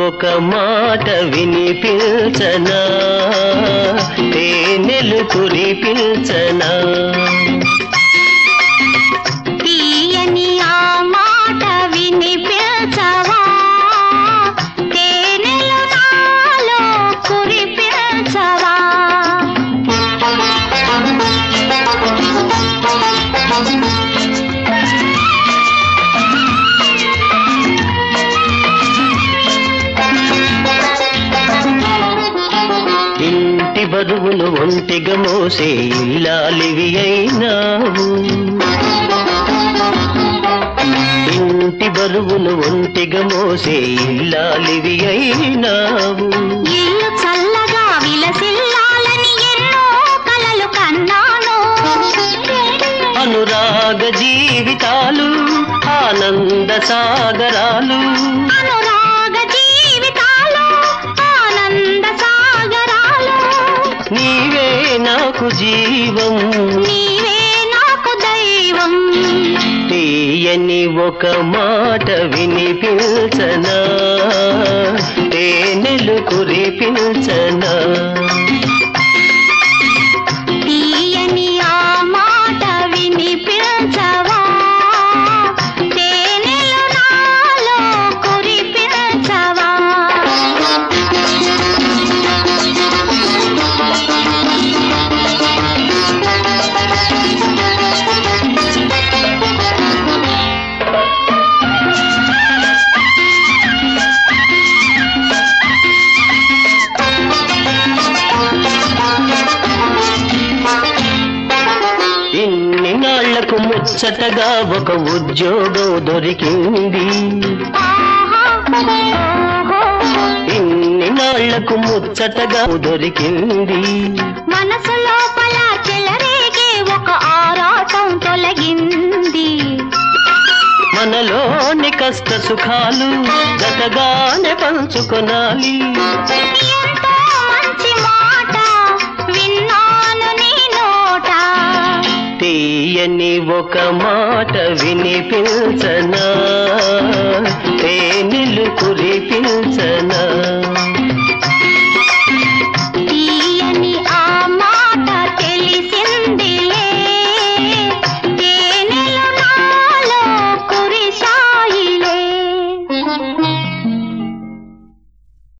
ఒక మాట వినిపించనా తేనెలు కురిపించనా తీయని ఆ మాట వినిపించవా తేనెలు నాలో కురిపించవా ఇంటి బరువును ఒంటిగా మోసే ఇల్లాలివి అయినావు ఇంటి బరువును ఒంటిగా మోసే ఇల్లాలివి అయినావు ఇల్లు చల్లగా విలసిల్లాలని ఎన్నో కలలు కన్నాను అనురాగ జీవితాలు ఆనంద సాగరాలు అనురాగ జీవితాలు ఆనంద సాగరాలు నీవే నాకు జీవం నీవే నాకు దైవం తీయని ఒక మాట వినిపించనా తేనెలు కురిపించనా తీయని ఆ మాట వినిపించవా తేనెలు నాలో కురిపించవా ఇన్ని నాళ్లకు ముచ్చటగా ఒక ఉద్యోగం దొరికింది ఆహా, ఓహో. ఇన్ని నాళ్లకు ముచ్చటగా దొరికింది మనసు లోపల చెలరేగే ఒక ఆరాటం తొలగింది మనలోని కష్ట సుఖాలు జతగానే పంచుకొనాలి ఎంతో మంచి మాట విన్నాను నీ నోట తీయని ఒక మాట వినిపించనా